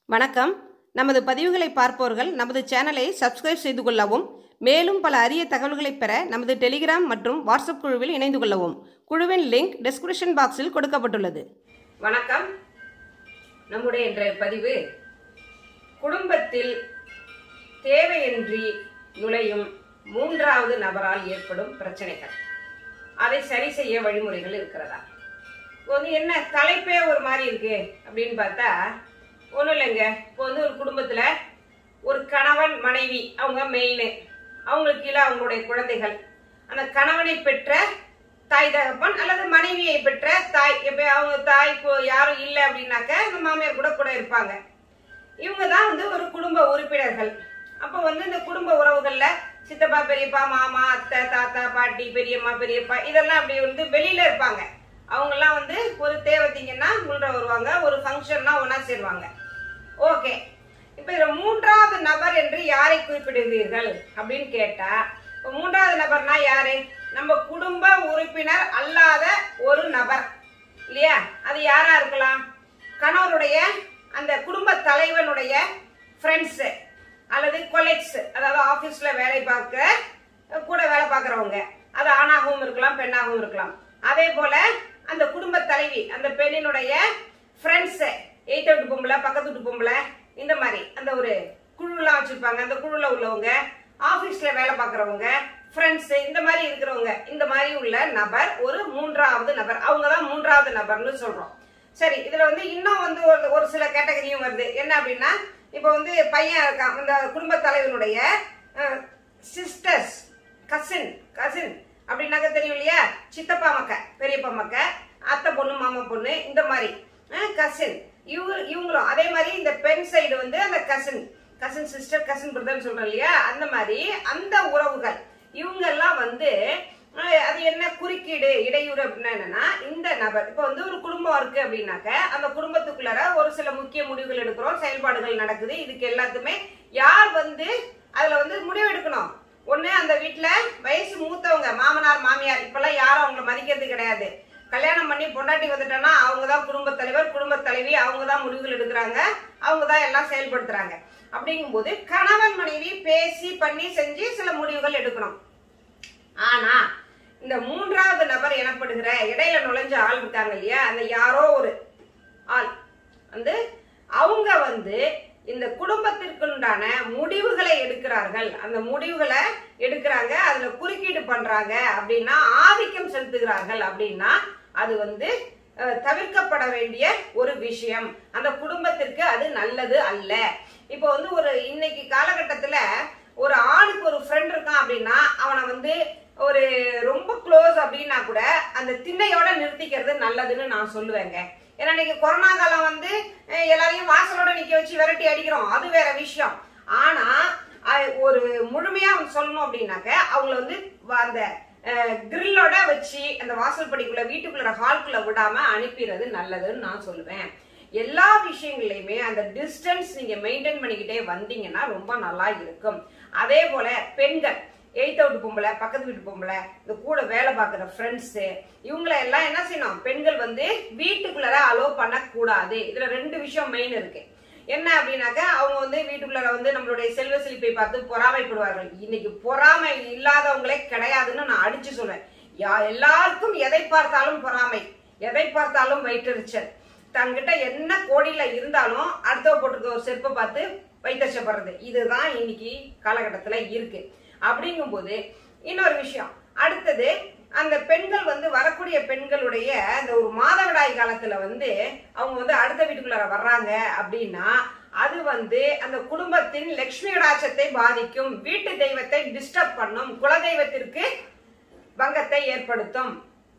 வணக்கம் நமது பதிவுகளை பார்ப்பவர்கள் நமது சேனலை சப்ஸ்கிரைப் செய்து கொள்ளவும் மேலும் பல அரிய தகவல்களை பெற நமது டெலிகிராம் மற்றும் வாட்ஸ்அப் குழுவில் இணைந்து கொள்ளவும் குழுவின் லிங்க் டிஸ்கிரிப்ஷன் பாக்ஸில் கொடுக்கப்பட்டுள்ளது வணக்கம் நம்முடைய இன்றைய பதிவு குடும்பத்தில் தேவையின்றி நுழையும் மூன்றாவது நபரால் ஏற்படும் பிரச்சனைகள் அதை சரி செய்ய வழிமுறைகள் இருக்கிறதா இப்போ வந்து என்ன தலைப்பே ஒரு மாதிரி இருக்கு அப்படின்னு பார்த்தா ஒன்றும் இல்லைங்க இப்போ வந்து ஒரு குடும்பத்தில் ஒரு கணவன் மனைவி அவங்க மெயின் அவங்களுக்கு கீழே அவங்களுடைய குழந்தைகள் அந்த கணவனை பெற்ற தாய் தகப்பன் அல்லது மனைவியை பெற்ற தாய் எப்போ அவங்க தாய் கு- யாரும் இல்லை அப்படின்னாக்க அந்த மாமியார் கூட கூட இருப்பாங்க இவங்க தான் வந்து ஒரு குடும்ப உறுப்பினர்கள் அப்போ வந்து இந்த குடும்ப உறவுகள்ல சித்தப்பா பெரியப்பா மாமா அத்தை தாத்தா பாட்டி பெரியம்மா பெரியப்பா இதெல்லாம் அப்படி வந்து வெளியில இருப்பாங்க அவங்கெல்லாம் வந்து ஒரு தேவத்தீங்கன்னா உள்ள வருவாங்க ஒரு ஃபங்க்ஷன்னா ஒன்றா சேருவாங்க ஓகே இப்போ இதில் மூன்றாவது நபர் என்று யாரை குறிப்பிடுகிறீர்கள் அப்படின்னு கேட்டா இப்போ மூன்றாவது நபர்னா யாரு நம்ம குடும்ப உறுப்பினர் அல்லாத ஒரு நபர் இல்லையா அது யாரா இருக்கலாம் கணவருடைய அந்த குடும்ப தலைவனுடைய ஃப்ரெண்ட்ஸு அல்லது கொலெக்ஸ் அதாவது ஆஃபீஸில் வேலை பார்க்க கூட வேலை பார்க்குறவங்க அது ஆணாகவும் இருக்கலாம் பெண்ணாகவும் இருக்கலாம் அதே போல அந்த குடும்ப தலைவி அந்த பெண்ணினுடைய ஃப்ரெண்ட்ஸு எய்த் வீட்டு பொம்பளை பக்கத்து வீட்டு பொம்பளை இந்த மாதிரி அந்த ஒரு குழுலாம் வச்சிருப்பாங்க அந்த குழுல உள்ளவங்க ஆஃபீஸில் வேலை பார்க்குறவங்க ஃப்ரெண்ட்ஸு இந்த மாதிரி இருக்கிறவங்க இந்த மாதிரி உள்ள நபர் ஒரு மூன்றாவது நபர் அவங்க தான் மூன்றாவது நபர்னு சொல்கிறோம் சரி இதுல வந்து இன்னும் வந்து ஒரு ஒரு சில கேட்டகரியும் வருது என்ன அப்படின்னா இப்போ வந்து பையன் இருக்கான் இந்த குடும்ப தலைவனுடைய சிஸ்டர்ஸ் கசின் கசின் அப்படின்னாக்க தெரியும் இல்லையா சித்தப்பா மக்க பெரியப்பா மக்க அத்தை பொண்ணு மாமா பொண்ணு இந்த மாதிரி கசின் இவங்க இவங்களும் அதே மாதிரி இந்த பெண் சைடு வந்து அந்த cousin cousin sister cousin brother சொல்றோம் இல்லையா அந்த மாதிரி அந்த உறவுகள் இவங்க எல்லாம் வந்து அஹ், அது என்ன குறுக்கீடு இடையூறு அப்படின்னா என்னன்னா இந்த நபர் இப்போ வந்து ஒரு குடும்பம் இருக்கு அப்படின்னாக்க அந்த குடும்பத்துக்குள்ளார ஒரு சில முக்கிய முடிவுகள் எடுக்கிறோம் செயல்பாடுகள் நடக்குது இதுக்கு எல்லாத்துமே யார் வந்து அதுல வந்து முடிவு எடுக்கணும் ஒண்ணு அந்த வீட்ல வயசு மூத்தவங்க மாமனார் மாமியார் இப்பெல்லாம் யாரும் அவங்கள மதிக்கிறது கிடையாது கல்யாணம் பண்ணி பொண்டாட்டி வந்துட்டோன்னா அவங்க தான் குடும்ப தலைவர் குடும்ப தலைவி அவங்க தான் முடிவுகள் எடுக்கிறாங்க அவங்க தான் எல்லாம் செயல்படுத்துறாங்க அப்படிங்கும்போது கணவன் மனைவி பேசி பண்ணி செஞ்சு சில முடிவுகள் எடுக்கணும் ஆனா இந்த மூன்றாவது நபர் எனப்படுகிற இடையில நுழைஞ்ச ஆள் இருக்காங்க இல்லையா அந்த யாரோ ஒரு ஆள் வந்து அவங்க வந்து இந்த குடும்பத்திற்குண்டான முடிவுகளை எடுக்கிறார்கள் அந்த முடிவுகளை எடுக்கிறாங்க அதுல குறுக்கீடு பண்றாங்க அப்படின்னா ஆதிக்கம் செலுத்துகிறார்கள் அப்படின்னா அது வந்து அஹ், தவிர்க்கப்பட வேண்டிய ஒரு விஷயம் அந்த குடும்பத்திற்கு அது நல்லது அல்ல இப்போ வந்து ஒரு இன்னைக்கு காலகட்டத்துல ஒரு ஆணுக்கு ஒரு ஃப்ரெண்ட் இருக்கான் அப்படின்னா அவனை வந்து ஒரு ரொம்ப க்ளோஸ் அப்படின்னா கூட அந்த திண்ணையோட நிறுத்திக்கிறது நல்லதுன்னு நான் சொல்லுவேங்க ஏன்னா இன்னைக்கு கொரோனா காலம் வந்து அஹ், எல்லாரையும் வாசலோட நிக்க வச்சு விரட்டி அடிக்கிறோம் அது வேற விஷயம் ஆனா அஹ், ஒரு முழுமையா அவங்க சொல்லணும் அப்படின்னாக்க அவங்கள வந்து வ- அந்த கிரில்லோட வச்சு அந்த வாசல் படிக்குள்ள வீட்டுக்குள்ள ஹால்குள்ள விடாம அனுப்பிடுறது நல்லதுன்னு நான் சொல்லுவேன் எல்லா விஷயங்களையுமே அந்த டிஸ்டன்ஸ் நீங்க மெயின்டைன் பண்ணிக்கிட்டே வந்தீங்கன்னா ரொம்ப நல்லா இருக்கும் அதே போல பெண்கள் எய்த் அவுட் பொம்பளை பக்கத்து வீட்டு பொம்பளை இந்த கூட வேலை பார்க்குற ஃப்ரெண்ட்ஸு இவங்கள எல்லாம் என்ன செய்யணும் பெண்கள் வந்து வீட்டுக்குள்ளார அலோவ் பண்ணக்கூடாது இதுல ரெண்டு விஷயம் மெயின் இருக்கு என்ன அப்படின்னாக்க அவங்க வந்து வீட்டுக்குள்ளார வந்து நம்மளுடைய செல்வ செழிப்பை பார்த்து பொறாமைப்படுவார்கள் இன்னைக்கு பொறாமை இல்லாதவங்களே கிடையாதுன்னு நான் அடிச்சு சொல்வேன் யா எல்லாருக்கும் எதை பார்த்தாலும் பொறாமை எதை பார்த்தாலும் வயிற்றெரிச்சல் தங்கிட்ட என்ன கோடியில இருந்தாலும் அடுத்தவ போட்டிருக்க ஒரு செருப்பை பார்த்து வைத்தச்சப்படுறது இதுதான் இன்னைக்கு காலகட்டத்துல இருக்கு அப்படிங்கும்போது இன்னொரு விஷயம் அடுத்தது அந்த பெண்கள் வந்து வரக்கூடிய பெண்களுடைய அந்த ஒரு மாதவிடாய் காலத்துல வந்து அவங்க வந்து அடுத்த வீட்டுக்குள்ளார வர்றாங்க அப்படின்னா அது வந்து அந்த குடும்பத்தின் லட்சுமி கடாட்சத்தை பாதிக்கும் வீட்டு தெய்வத்தை டிஸ்டர்ப் பண்ணும் குலதெய்வத்திற்கு பங்கத்தை ஏற்படுத்தும்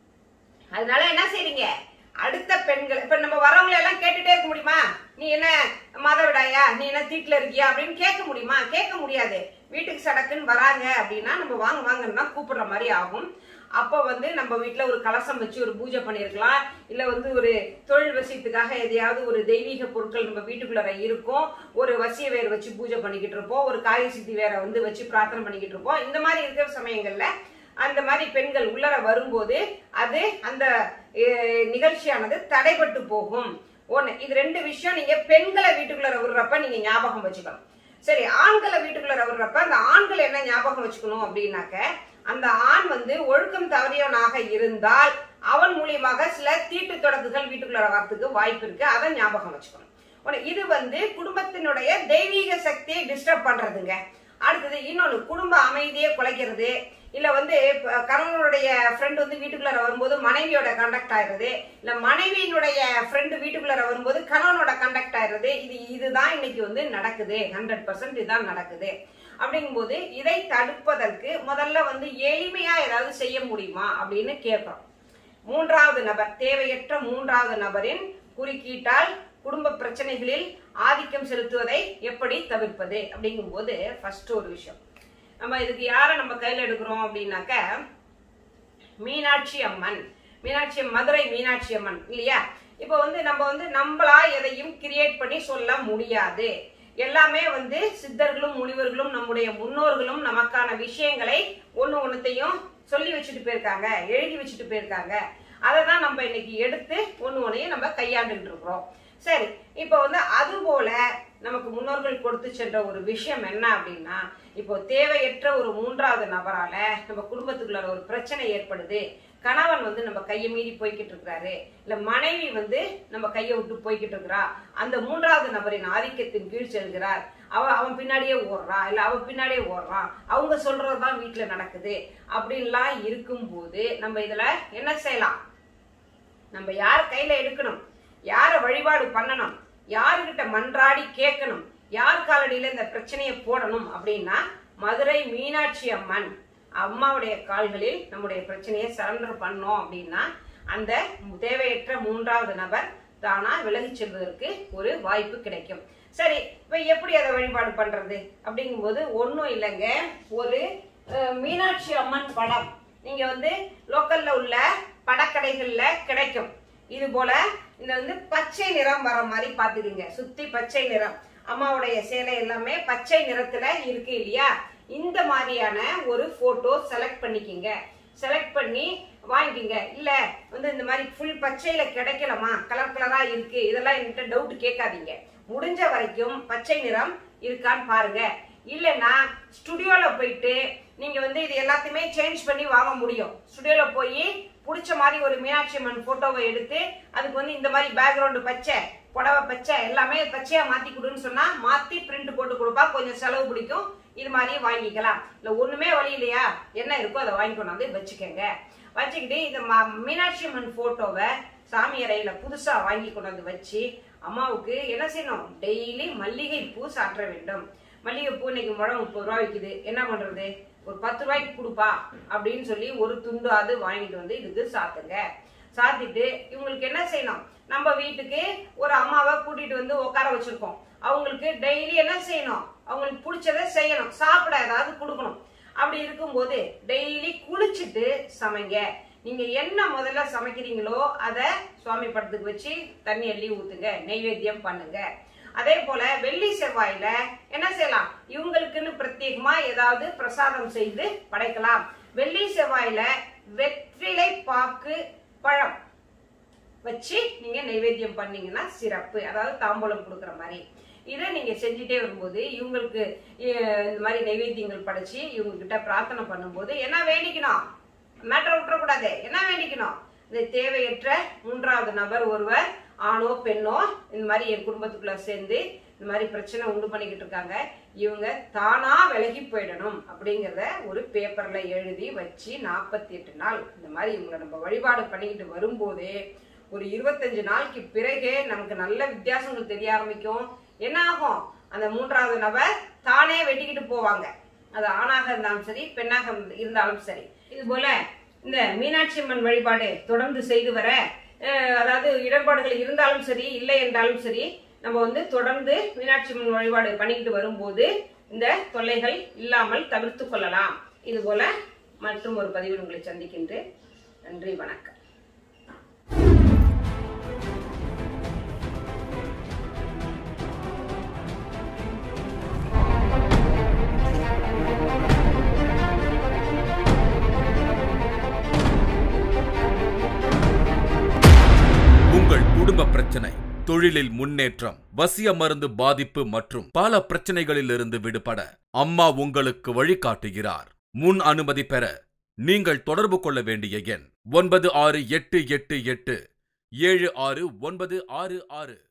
அதனால என்ன செய்றீங்க அடுத்த பெண்கள் இப்ப நம்ம வரவங்களை எல்லாம் கேட்டுட்டே இருக்க முடியுமா நீ என்ன மாதவிடாயா நீ என்ன தீட்டுல இருக்கியா அப்படின்னு கேட்க முடியுமா கேட்க முடியாது வீட்டுக்கு சடக்குன்னு வராங்க அப்படின்னா நம்ம வாங்க வாங்கன்னா கூப்பிடுற மாதிரி ஆகும் அப்போ வந்து நம்ம வீட்ல ஒரு கலசம் வச்சு ஒரு பூஜை பண்ணியிருக்கலாம் இல்ல வந்து ஒரு தொழில் வசியத்துக்காக எதையாவது ஒரு தெய்வீக பொருட்கள் நம்ம வீட்டுக்குள்ளார இருக்கும் ஒரு வசிய வேர் வச்சு பூஜை பண்ணிக்கிட்டு இருப்போம் ஒரு காய சித்தி வேற வந்து வச்சு பிரார்த்தனை பண்ணிக்கிட்டு இருப்போம் இந்த மாதிரி இருக்கிற சமயங்கள்ல அந்த மாதிரி பெண்கள் உள்ளர வரும்போது அது அந்த அஹ், நிகழ்ச்சியானது தடைபட்டு போகும் ஒண்ணு இது ரெண்டு விஷயம் நீங்க பெண்களை வீட்டுக்குள்ள விடுறப்ப நீங்க ஞாபகம் வச்சுக்கணும் சரி ஆண்களை வீட்டுக்குள்ள விடுறப்ப அந்த ஆண்கள் என்ன ஞாபகம் வச்சுக்கணும் அப்படின்னாக்க அந்த ஆண் வந்து ஒழுக்கம் தவறியவனாக இருந்தால் அவன் மூலியமாக சில தீட்டு தொடக்குகள் வீட்டுக்குள்ள வரத்துக்கு வாய்ப்பு இருக்கு அதை ஞாபகம் வச்சுக்கணும் ஒண்ணு, இது வந்து குடும்பத்தினுடைய தெய்வீக சக்தியை டிஸ்டர்ப் பண்றதுங்க அடுத்தது இன்னொன்னு குடும்ப அமைதியை குலைக்கிறது இல்ல வந்து இப்ப கணவனுடைய ஃப்ரெண்ட் வந்து வீட்டுக்குள்ள வரும்போது மனைவியோட கண்டக்ட் ஆயிடுறது இல்ல மனைவியினுடைய ஃப்ரெண்டு வீட்டுக்குள்ள வரும்போது கணவனோட கண்டக்ட் ஆயிடுறது இது இதுதான் இன்னைக்கு வந்து நடக்குது ஹண்ட்ரட் பர்சன்ட் இதுதான் நடக்குது அப்படிங்கும்போது இதை தடுப்பதற்கு முதல்ல வந்து எளிமையா ஏதாவது செய்ய முடியுமா அப்படின்னு கேட்கிறோம் மூன்றாவது நபர் தேவையற்ற மூன்றாவது நபரின் குறுக்கீட்டால் குடும்ப பிரச்சனைகளில் ஆதிக்கம் செலுத்துவதை எப்படி தவிர்ப்பது அப்படிங்கும்போது ஃபர்ஸ்ட் ஒரு விஷயம் நம்ம இதுக்கு யாரை நம்ம கையில் எடுக்கிறோம் அப்படின்னாக்க மீனாட்சி அம்மன் மீனாட்சி மதுரை மீனாட்சி அம்மன் இல்லையா இப்போ வந்து நம்ம வந்து நம்மளா எதையும் கிரியேட் பண்ணி சொல்ல முடியாது எல்லாமே வந்து சித்தர்களும் முனிவர்களும் நம்முடைய முன்னோர்களும் நமக்கான விஷயங்களை ஒண்ணு ஒண்ணுத்தையும் சொல்லி வச்சுட்டு போயிருக்காங்க எழுதி வச்சுட்டு போயிருக்காங்க அதை தான் நம்ம இன்னைக்கு எடுத்து ஒண்ணு ஒன்னையும் நம்ம கையாண்டுட்டு இருக்கிறோம் சரி இப்போ வந்து அது போல நமக்கு முன்னோர்கள் கொடுத்து சென்ற ஒரு விஷயம் என்ன அப்படின்னா இப்போ தேவையற்ற ஒரு மூன்றாவது நபரால நம்ம குடும்பத்துக்குள்ள ஒரு பிரச்சனை ஏற்படுது கணவன் வந்து நம்ம கையை மீறி போய்கிட்டு இருக்கிறாரு இல்ல மனைவி வந்து நம்ம கையை விட்டு போய்கிட்டு இருக்கிறா அந்த மூன்றாவது நபரின் ஆதிக்கத்தின் கீழ் செல்கிறார் அவ அவன் பின்னாடியே ஓடுறான் இல்ல அவன் பின்னாடியே ஓடுறான் அவங்க சொல்றதுதான் வீட்டுல நடக்குது அப்படின்லாம் இருக்கும்போது நம்ம இதுல என்ன செய்யலாம் நம்ம யார் கையில எடுக்கணும் யார வழிபாடு பண்ணணும் யாருகிட்ட மன்றாடி கேட்கணும் யார் காலடியில இந்த பிரச்சனையை போடணும் அப்படின்னா மதுரை மீனாட்சி அம்மன் அம்மாவுடைய கால்களில் நம்முடைய பிரச்சனையை சரண்டர் பண்ணோம் அப்படின்னா அந்த தேவையற்ற மூன்றாவது நபர் தானா விலகிச் செல்வதற்கு ஒரு வாய்ப்பு கிடைக்கும் சரி இப்ப எப்படி அதை வழிபாடு பண்றது அப்படிங்கும்போது ஒண்ணும் இல்லைங்க ஒரு அஹ், மீனாட்சி அம்மன் படம் நீங்க வந்து லோக்கல்ல உள்ள படக்கடைகள்ல கிடைக்கும் இது போல இந்த வந்து பச்சை நிறம் வர மாதிரி பாத்துக்கீங்க சுத்தி பச்சை நிறம் அம்மாவுடைய சேலை எல்லாமே பச்சை நிறத்துல இருக்கு இல்லையா இந்த மாதிரியான ஒரு போட்டோ செலக்ட் பண்ணிக்கிங்க செலக்ட் பண்ணி வாங்கிக்கிங்க இல்ல வந்து இந்த மாதிரி ஃபுல் பச்சையில கிடைக்கலமா கலர் கலரா இருக்கு இதெல்லாம் என்கிட்ட டவுட் கேட்காதீங்க முடிஞ்ச வரைக்கும் பச்சை நிறம் இருக்கான்னு பாருங்க இல்லைன்னா ஸ்டுடியோல போயிட்டு நீங்க வந்து இது எல்லாத்தையுமே சேஞ்ச் பண்ணி வாங்க முடியும் ஸ்டுடியோல போய் பிடிச்ச மாதிரி ஒரு மீனாட்சி அம்மன் போட்டோவை எடுத்து அதுக்கு வந்து இந்த மாதிரி பேக்ரவுண்டு பச்சை புடவை பச்சை எல்லாமே பச்சையா மாத்தி கொடுன்னு சொன்னா மாத்தி பிரிண்ட் போட்டு கொடுப்பா கொஞ்சம் செலவு பிடிக்கும் இது மாதிரி வாங்கிக்கலாம் இல்ல ஒண்ணுமே வழி இல்லையா என்ன இருக்கோ அதை வாங்கி கொண்டாந்து வச்சுக்கோங்க வச்சுக்கிட்டு இந்த ம- மீனாட்சி அம்மன் போட்டோவை சாமி அறையில புதுசா வாங்கி கொண்டாந்து வச்சு அம்மாவுக்கு என்ன செய்யணும் டெய்லி மல்லிகை பூ சாற்ற வேண்டும் மல்லிகை பூ இன்னைக்கு முழம் முப்பது ரூபா விக்குது என்ன பண்றது ஒரு பத்து ரூபாய்க்கு கொடுப்பா அப்படின்னு சொல்லி ஒரு துண்டு அது வாங்கிட்டு வந்து இதுக்கு சாத்துங்க சாத்திட்டு இவங்களுக்கு என்ன செய்யணும் நம்ம வீட்டுக்கு ஒரு அம்மாவை கூட்டிட்டு வந்து உட்கார வச்சிருக்கோம் அவங்களுக்கு டெய்லி என்ன செய்யணும் அவங்களுக்கு பிடிச்சதை செய்யணும் சாப்பிட ஏதாவது கொடுக்கணும் அப்படி இருக்கும்போது டெய்லி குளிச்சுட்டு சமைங்க நீங்க என்ன முதல்ல சமைக்கிறீங்களோ அதை சுவாமி படத்துக்கு வச்சு தண்ணி அள்ளி ஊத்துங்க நெய்வேத்தியம் பண்ணுங்க அதே போல வெள்ளி செவ்வாயில என்ன செய்யலாம் இவங்களுக்குன்னு பிரத்யேகமா ஏதாவது பிரசாதம் செய்து படைக்கலாம் வெள்ளி செவ்வாயில வெற்றிலை பாக்கு பழம் வச்சு நீங்க நைவேத்தியம் பண்ணீங்கன்னா சிறப்பு அதாவது தாம்பூலம் கொடுக்குற மாதிரி இதை நீங்க செஞ்சுட்டே வரும்போது இவங்களுக்கு அஹ், இந்த மாதிரி நைவேத்தியங்கள் படைச்சு இவங்க கிட்ட பிரார்த்தனை பண்ணும்போது என்ன வேண்டிக்கணும் மேட்டர் விட்டுறக்கூடாது என்ன வேண்டிக்கணும் இந்த தேவையற்ற மூன்றாவது நபர் ஒருவர் ஆணோ பெண்ணோ இந்த மாதிரி என் குடும்பத்துக்குள்ள சேர்ந்து இந்த மாதிரி பிரச்சனை உண்டு பண்ணிக்கிட்டு இருக்காங்க இவங்க தானா விலகி போயிடணும் அப்படிங்கிறத ஒரு பேப்பர்ல எழுதி வச்சு நாற்பத்தி எட்டு நாள் இந்த மாதிரி இவங்களை நம்ம வழிபாடு பண்ணிக்கிட்டு வரும்போதே ஒரு இருபத்தஞ்சு நாளைக்கு பிறகே நமக்கு நல்ல வித்தியாசங்கள் தெரிய ஆரம்பிக்கும் என்ன ஆகும் அந்த மூன்றாவது நபர் தானே வெட்டிக்கிட்டு போவாங்க அது ஆணாக இருந்தாலும் சரி பெண்ணாக இருந்தாலும் சரி இது போல இந்த மீனாட்சி அம்மன் வழிபாடு தொடர்ந்து செய்து வர அஹ், அதாவது இடர்பாடுகள் இருந்தாலும் சரி இல்லை என்றாலும் சரி நம்ம வந்து தொடர்ந்து மீனாட்சி அம்மன் வழிபாடு பண்ணிக்கிட்டு வரும்போது இந்த தொல்லைகள் இல்லாமல் தவிர்த்து கொள்ளலாம் இது போல மற்றும் ஒரு பதிவில் உங்களை சந்திக்கின்றேன் நன்றி வணக்கம் உங்கள் குடும்ப பிரச்சனை தொழிலில் முன்னேற்றம் வசிய மருந்து பாதிப்பு மற்றும் பல பிரச்சனைகளிலிருந்து விடுபட அம்மா உங்களுக்கு வழிகாட்டுகிறார் முன் அனுமதி பெற நீங்கள் தொடர்பு கொள்ள வேண்டிய எண் ஒன்பது ஆறு எட்டு எட்டு எட்டு ஏழு ஆறு ஒன்பது ஆறு ஆறு